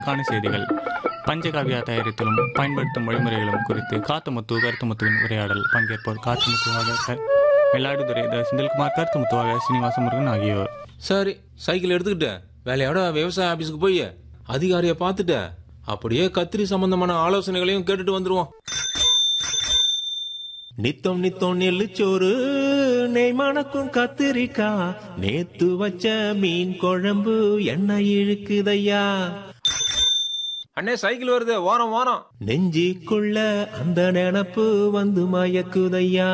காண செய்திகள் பஞ்சகாவியா தயாரித்தலும் பயன்படுத்தும் வழிமுறைகளும் குறித்து காத்தமுத்து கருத்துமுத்துவின் உரையாடல் பங்கேற்போர் காத்தமுத்துவாக க- வெள்ளாடுதுறை த. செந்தில்குமார் கருத்துமுத்துவாக சீனிவாச முருகன் ஆகியோர் சரி சைக்கிள் எடுத்துக்கிட்டேன் வேலையோட விவசாய ஆபீஸ்க்கு போய் அதிகாரியை பார்த்துட்டு அப்படியே கத்திரி சம்பந்தமான ஆலோசனைகளையும் கேட்டுட்டு வந்துருவோம் நித்தம் நித்தம் நெல்லுச்சோறு நெய் மணக்கும் கத்திரிக்கா நேத்து வச்ச மீன் குழம்பு எண்ணெய் இழுக்குதையா அண்ணே சைக்கிள் வருது ஓரம் ஓரம் நெஞ்சிக்குள்ள அந்த நினப்பு வந்து மயக்குதையா